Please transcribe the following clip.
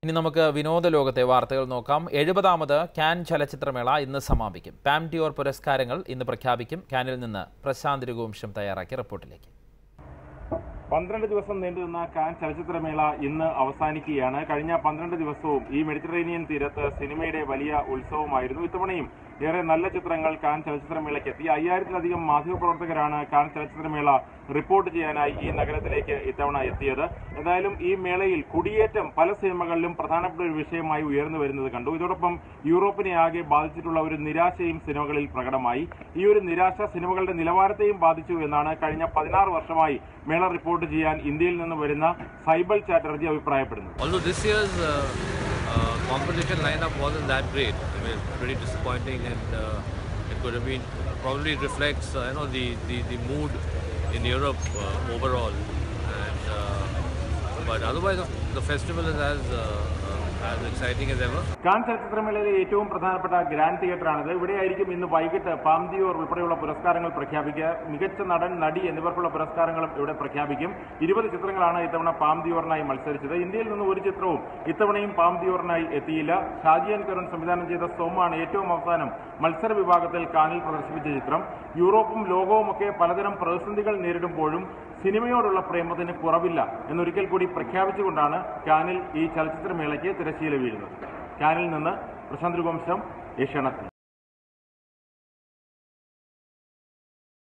ഇനി നമുക്ക് വിനോദ ലോകത്തെ വാർത്തകൾ നോക്കാം എഴുപതാമത് കാൻ ചലച്ചിത്രമേള ഇന്ന് സമാപിക്കും പാം ഡിയോർ പുരസ്കാരങ്ങൾ ഇന്ന് പ്രഖ്യാപിക്കും കാനിൽ നിന്ന് പ്രശാന്ത് രഘുവംശം തയ്യാറാക്കിയ റിപ്പോർട്ടിലേക്ക് പന്ത്രണ്ട് ദിവസം നീണ്ടുനിന്ന കാൻ ചലച്ചിത്രമേള ഇന്ന് അവസാനിക്കുകയാണ് കഴിഞ്ഞ പന്ത്രണ്ട് ദിവസവും ഈ മെഡിറ്ററേനിയൻ തീരത്ത് സിനിമയുടെ വലിയ ഉത്സവമായിരുന്നു ഇത്തവണയും ഏറെ നല്ല ചിത്രങ്ങൾ കാൻ ചലച്ചിത്രമേളയ്ക്ക് എത്തി അയ്യായിരത്തിലധികം മാധ്യമപ്രവർത്തകരാണ് കാൻ ചലച്ചിത്രമേള റിപ്പോർട്ട് ചെയ്യാനായി ഈ നഗരത്തിലേക്ക് ഇത്തവണ എത്തിയത് എന്തായാലും ഈ മേളയിൽ കുടിയേറ്റം പല സിനിമകളിലും പ്രധാനപ്പെട്ട ഒരു വിഷയമായി ഉയർന്നു വരുന്നത് കണ്ടു ഇതോടൊപ്പം യൂറോപ്പിനെ ആകെ ബാധിച്ചിട്ടുള്ള ഒരു നിരാശയും സിനിമകളിൽ പ്രകടമായി ഈ ഒരു നിരാശ സിനിമകളുടെ നിലവാരത്തെയും ബാധിച്ചു എന്നാണ് കഴിഞ്ഞ പതിനാറ് വർഷമായി മേള റിപ്പോർട്ട് ചെയ്യാൻ ഇന്ത്യയിൽ നിന്ന് വരുന്ന സൈബൽ ചാറ്റർജി അഭിപ്രായപ്പെടുന്നത് Although this year's uh, uh, competition lineup wasn't that great, I mean, pretty disappointing, and uh, it could have been probably reflects uh, you know the, the, the mood in Europe uh, overall, and uh, but otherwise the, the festival is as uh, uh, as exciting as ever. Cannes ചലച്ചിത്രമേളയിലെ ഏറ്റവും പ്രധാനപ്പെട്ട grand തിയേറ്ററാണിത് ഇവിടെയായിരിക്കും ഇന്ന് വൈകിട്ട് പാംദിയോർ ഉൾപ്പെടെയുള്ള പുരസ്കാരങ്ങൾ പ്രഖ്യാപിക്കുക മികച്ച നടൻ നടി എന്നിവർക്കുള്ള പുരസ്കാരങ്ങളും ഇവിടെ പ്രഖ്യാപിക്കും ഇരുപത് ചിത്രങ്ങളാണ് ഇത്തവണ പാംദിയോറിനായി മത്സരിച്ചത് ഇന്ത്യയിൽ നിന്ന് ഒരു ചിത്രവും ഇത്തവണയും പാംദിയോറിനായി എത്തിയില്ല ഷാജിയൻ കരുൺ സംവിധാനം ചെയ്ത സോമാണ് ഏറ്റവും അവസാനം മത്സര വിഭാഗത്തിൽ കാനിൽ പ്രദർശിപ്പിച്ച ചിത്രം യൂറോപ്പും ലോകവും ഒക്കെ പലതരം പ്രതിസന്ധികൾ നേരിടുമ്പോഴും സിനിമയോടുള്ള പ്രേമത്തിന് കുറവില്ല എന്നൊരിക്കൽ കൂടി പ്രഖ്യാപിച്ചുകൊണ്ടാണ് കാനിൽ ഈ ചലച്ചിത്രമേളയ്ക്ക് തിരശ്ശീല വീഴുന്നത് കാനിൽ നിന്ന് പ്രശാന്ത് രഘുവംശം ഏഷ്യാനെറ്റ്